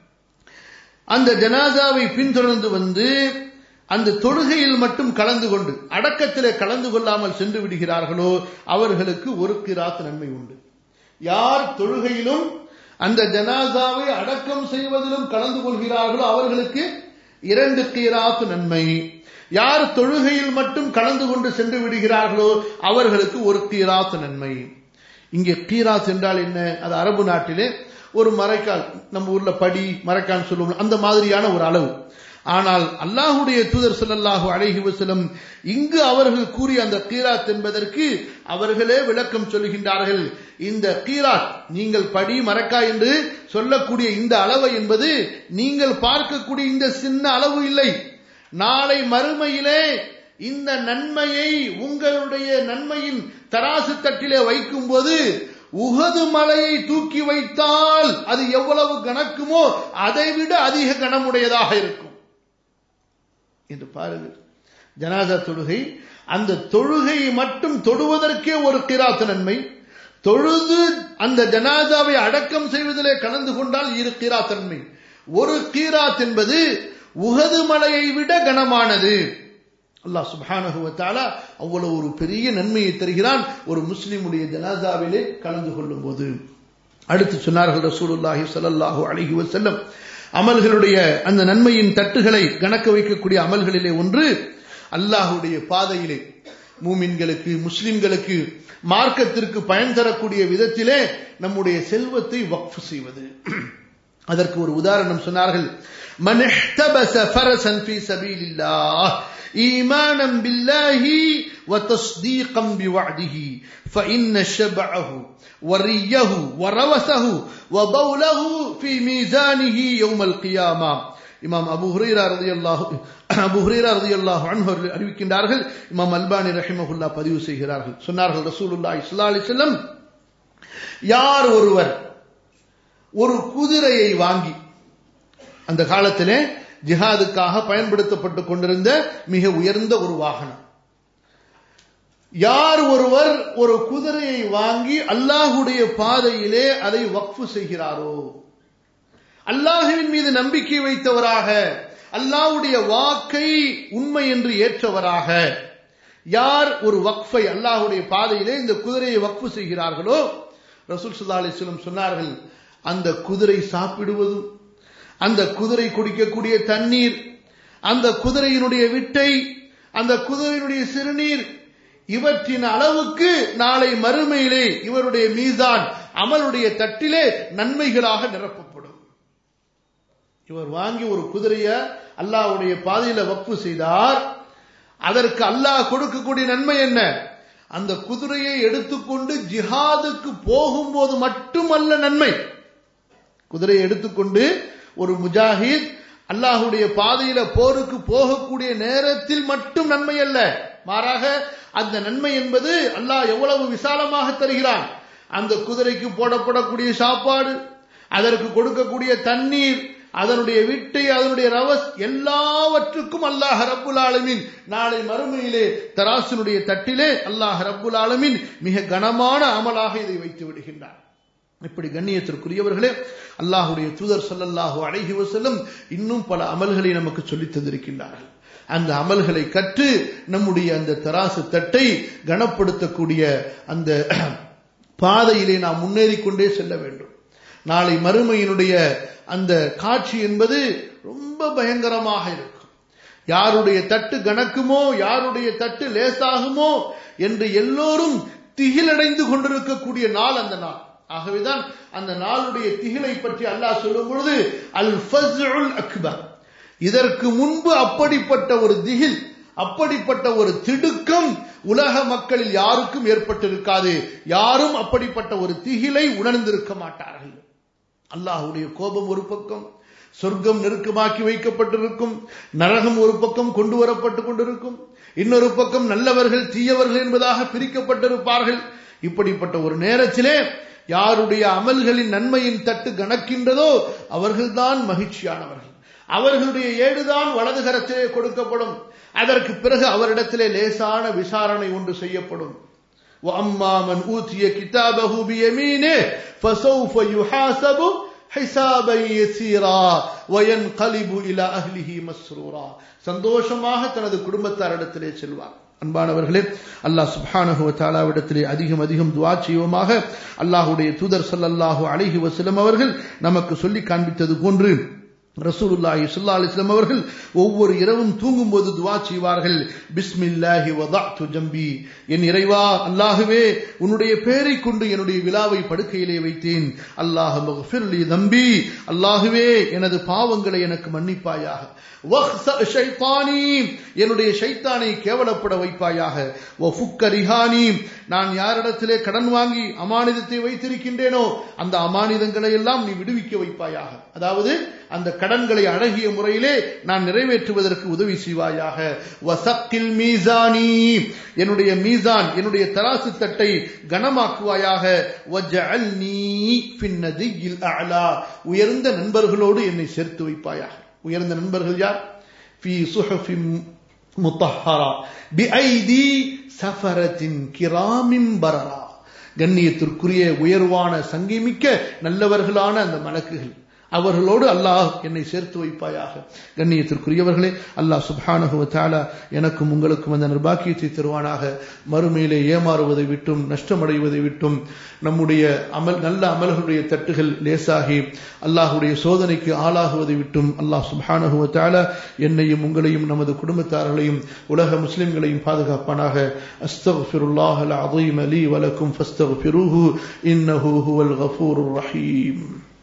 அந்த ஜனாசாவை பின்தொடர்ந்து வந்து அந்த தொழுகையில் மட்டும் கலந்து கொண்டு அடக்கத்திலே கலந்து கொள்ளாமல் சென்று விடுகிறார்களோ அவர்களுக்கு ஒரு கிராத் நன்மை உண்டு யார் தொழுகையிலும் அந்த ஜனாசாவை அடக்கம் செய்வதிலும் கலந்து கொள்கிறார்களோ அவர்களுக்கு இரண்டு கீராத் நன்மை யார் தொழுகையில் மட்டும் கலந்து கொண்டு சென்று விடுகிறார்களோ அவர்களுக்கு ஒரு கீராத் நன்மை இங்கே கீராத் என்றால் என்ன அது அரபு நாட்டிலே ஒரு மறைக்கால் நம்ம ஊர்ல படி மறைக்கால் சொல்லுவோம் அந்த மாதிரியான ஒரு அளவு ஆனால் அல்லாஹுடைய தூதர் சொல்லல்லாஹு அழகி வசலம் இங்கு அவர்கள் கூறிய அந்த கீராத் என்பதற்கு அவர்களே விளக்கம் சொல்லுகின்றார்கள் இந்த கீராத் நீங்கள் படி மரக்கா என்று சொல்லக்கூடிய இந்த அளவு என்பது நீங்கள் பார்க்கக்கூடிய இந்த சின்ன அளவு இல்லை நாளை மறுமையிலே இந்த நன்மையை உங்களுடைய நன்மையின் தராசு தட்டிலே வைக்கும் போது உகது மலையை தூக்கி வைத்தால் அது எவ்வளவு கணக்குமோ அதை விட அதிக கனமுடையதாக இருக்கும் என்று பாருங்கள் ஜனாதா தொழுகை அந்த தொழுகையை மட்டும் தொடுவதற்கே ஒரு கிராத்து நன்மை தொழுது அந்த ஜனாதாவை அடக்கம் செய்வதிலே கலந்து கொண்டால் இரு கிராத் நன்மை ஒரு கீராத் என்பது உகது மலையை விட கனமானது அல்லாஹ் சுபானகுவத்தால அவ்வளவு ஒரு பெரிய நன்மையை தருகிறான் ஒரு முஸ்லிமுடைய ஜனாதாவிலே கலந்து கொள்ளும் போது அடுத்து சொன்னார்கள் ரசூலுல்லாஹி ஸல்லல்லாஹு அலைஹி வஸல்லம் அமல்களுடைய அந்த நன்மையின் தட்டுகளை கணக்க வைக்கக்கூடிய அமல்களிலே ஒன்று அல்லாஹுடைய பாதையிலே மூமின்களுக்கு முஸ்லிம்களுக்கு மார்க்கத்திற்கு பயன் தரக்கூடிய விதத்திலே நம்முடைய செல்வத்தை வக்ஃப் செய்வது அதற்கு ஒரு உதாரணம் சொன்னார்கள் من احتبس فرسا في سبيل الله ايمانا بالله وتصديقا بوعده فان شبعه وريه وروثه وبوله في ميزانه يوم القيامه இமாம் அபு ஹுரைரா ரதியல்லாஹு அபு ஹுரைரா ரதியல்லாஹு அன்ஹு அறிவிக்கின்றார்கள் இமாம் அல்பானி ரஹிமஹுல்லா பதிவு செய்கிறார்கள் சொன்னார்கள் ரசூலுல்லாஹி ஸல்லல்லாஹு அலைஹி வஸல்லம் யார் ஒருவர் ஒரு குதிரையை வாங்கி அந்த காலத்திலே ஜிஹாதுக்காக பயன்படுத்தப்பட்டுக் கொண்டிருந்த மிக உயர்ந்த ஒரு வாகனம் யார் ஒருவர் ஒரு குதிரையை வாங்கி அல்லாஹுடைய பாதையிலே அதை வக்ஃபு செய்கிறாரோ அல்லாஹுவின் மீது நம்பிக்கை வைத்தவராக அல்லாஹுடைய வாக்கை உண்மை என்று ஏற்றவராக யார் ஒரு வக்ஃபை அல்லாஹுடைய பாதையிலே இந்த குதிரையை வக்ஃபு செய்கிறார்களோ ரசூல் சுல்லா அலிஸ்லம் சொன்னார்கள் அந்த குதிரை சாப்பிடுவதும் அந்த குதிரை குடிக்கக்கூடிய தண்ணீர் அந்த குதிரையினுடைய விட்டை அந்த குதிரையினுடைய சிறுநீர் இவற்றின் அளவுக்கு நாளை மறுமையிலே இவருடைய மீதான் அமலுடைய தட்டிலே நன்மைகளாக நிரப்பப்படும் இவர் வாங்கி ஒரு குதிரைய அல்லாஹ்வுடைய பாதையில வப்பு செய்தார் அதற்கு அல்லாஹ் கொடுக்கக்கூடிய நன்மை என்ன அந்த குதிரையை எடுத்துக்கொண்டு ஜிஹாதுக்கு போகும்போது மட்டுமல்ல நன்மை குதிரையை எடுத்துக்கொண்டு ஒரு முஜாஹித் அல்லாஹுடைய பாதையில போருக்கு போகக்கூடிய நேரத்தில் மட்டும் நன்மை அல்ல மாறாக அந்த நன்மை என்பது அல்லாஹ் எவ்வளவு விசாலமாக தருகிறான் அந்த குதிரைக்கு போடப்படக்கூடிய சாப்பாடு அதற்கு கொடுக்கக்கூடிய தண்ணீர் அதனுடைய விட்டை அதனுடைய ரவஸ் எல்லாவற்றுக்கும் அல்லாஹ் ரப்புல் ஆலமின் நாளை மறுமையிலே தராசினுடைய தட்டிலே அல்லாஹ் ரப்புல் ஆலமின் மிக கனமான அமலாக இதை வைத்து விடுகின்றார் இப்படி கண்ணியத்திற்குரியவர்களே அல்லாஹுடைய தூதர் சொல்லல்லாஹு அழகி வசல்லம் இன்னும் பல அமல்களை நமக்கு சொல்லித் தந்திருக்கின்றார்கள் அந்த அமல்களை கற்று நம்முடைய அந்த தராசு தட்டை கனப்படுத்தக்கூடிய அந்த பாதையிலே நாம் முன்னேறி கொண்டே செல்ல வேண்டும் நாளை மறுமையினுடைய அந்த காட்சி என்பது ரொம்ப பயங்கரமாக இருக்கும் யாருடைய தட்டு கணக்குமோ யாருடைய தட்டு லேசாகுமோ என்று எல்லோரும் திகிலடைந்து கொண்டிருக்கக்கூடிய நாள் அந்த நாள் ஆகவேதான் அந்த நாளுடைய திகிலை பற்றி அல்லாஹ் சொல்லும் பொழுது அல் ஃபஸ்உல் அக்பர் இதற்கு முன்பு அப்படிப்பட்ட ஒரு திகில் அப்படிப்பட்ட ஒரு திடுக்கம் உலக மக்களில் யாருக்கும் ஏற்பட்டிருக்காது யாரும் அப்படிப்பட்ட ஒரு திகிலை உணர்ந்திருக்க மாட்டார்கள் அல்லாஹுடைய கோபம் ஒரு பக்கம் சொர்க்கம் நெருக்கமாக்கி வைக்கப்பட்டிருக்கும் நரகம் ஒரு பக்கம் கொண்டு வரப்பட்டு கொண்டிருக்கும் இன்னொரு பக்கம் நல்லவர்கள் தீயவர்கள் என்பதாக பிரிக்கப்பட்டிருப்பார்கள் இப்படிப்பட்ட ஒரு நேரத்திலே யாருடைய அமல்களின் நன்மையின் தட்டு கணக்கின்றதோ அவர்கள்தான் மகிழ்ச்சியானவர்கள் அவர்களுடைய ஏடுதான் வலது கரத்திலே கொடுக்கப்படும் அதற்கு பிறகு அவரிடத்திலே லேசான விசாரணை ஒன்று செய்யப்படும் وَأَمَّا مَنْ أُوتِيَ كِتَابَهُ بِيَمِينِهِ فَسَوْفَ يُحَاسَبُ حِسَابًا يَسِيرًا وَيَنْقَلِبُ إِلَى أَهْلِهِ مَسْرُورًا சந்தோஷமாக தனது குடும்பத்தாரிடத்திலே செல்வார் அன்பானவர்களே அல்லாஹ் சுப்ஹானஹு வ தஆலாவிடத்திலே அதிகம் அதிகம் துஆ செய்வோமாக அல்லாஹ்வுடைய தூதர் ஸல்லல்லாஹு அலைஹி வஸல்லம் அவர்கள் நமக்கு சொல்லி காண்பித்தது போன்று ரசூலுல்லாஹி ஸல்லல்லாஹு அலைஹி வஸல்லம் அவர்கள் ஒவ்வொரு இரவும் தூங்கும்போது துஆ செய்வார்கள் பிஸ்மில்லாஹி வதஅது ஜம்பி என் இறைவா அல்லாஹ்வே உன்னுடைய பெயரை கொண்டு என்னுடைய விலாவை படுக்கையிலே வைத்தேன் அல்லாஹ் மக்ஃபிர்லி தம்பி அல்லாஹ்வே எனது பாவங்களை எனக்கு மன்னிப்பாயாக வஹ்ஸ ஷைத்தானி என்னுடைய ஷைத்தானை கேவலப்பட வைப்பாயாக வஃபுக்க ரிஹானி நான் யாரிடத்திலே கடன் வாங்கி அமானிதத்தை வைத்திருக்கின்றேனோ அந்த அமானிதங்களை எல்லாம் நீ விடுவிக்க வைப்பாயாக அதாவது அந்த கடன்களை அழகிய முறையிலே நான் நிறைவேற்றுவதற்கு உதவி செய்வாயாக வசக்கில் மீசானி என்னுடைய மீசான் என்னுடைய தராசு தட்டை கனமாக்குவாயாக வஜஅல்னி ஃபின்னதியில் அலா உயர்ந்த நண்பர்களோடு என்னை சேர்த்து வைப்பாயாக உயர்ந்த நண்பர்கள் யார் ஃபி சுஹஃபின் முத்தஹரா பிஐதி சஃபரத்தின் கிராமின் பரரா கண்ணியத்திற்குரிய உயர்வான சங்கிமிக்க நல்லவர்களான அந்த மலக்குகள் அவர்களோடு அல்லாஹ் என்னை சேர்த்து வைப்பாயாக கண்ணியத்திற்குரியவர்களே அல்லாஹ் சுப்ஹானஹு தாலா எனக்கும் உங்களுக்கும் அந்த நிர்பாக்கியத்தை தருவானாக மறுமையிலே ஏமாறுவதை விட்டும் நஷ்டமடைவதை விட்டும் நம்முடைய அமல் நல்ல அமல்களுடைய தட்டுகள் லேசாகி அல்லாஹுடைய சோதனைக்கு ஆளாகுவதை விட்டும் அல்லாஹ் சுப்ஹானஹு தாலா என்னையும் உங்களையும் நமது குடும்பத்தார்களையும் உலக முஸ்லிம்களையும் பாதுகாப்பானாக அஸ்தக்ஃபிருல்லாஹ் அல் அதீம் அலி வலக்கும் ஃபஸ்தக்ஃபிருஹு இன்னஹு ஹுவல் கஃபூருர் ரஹீம்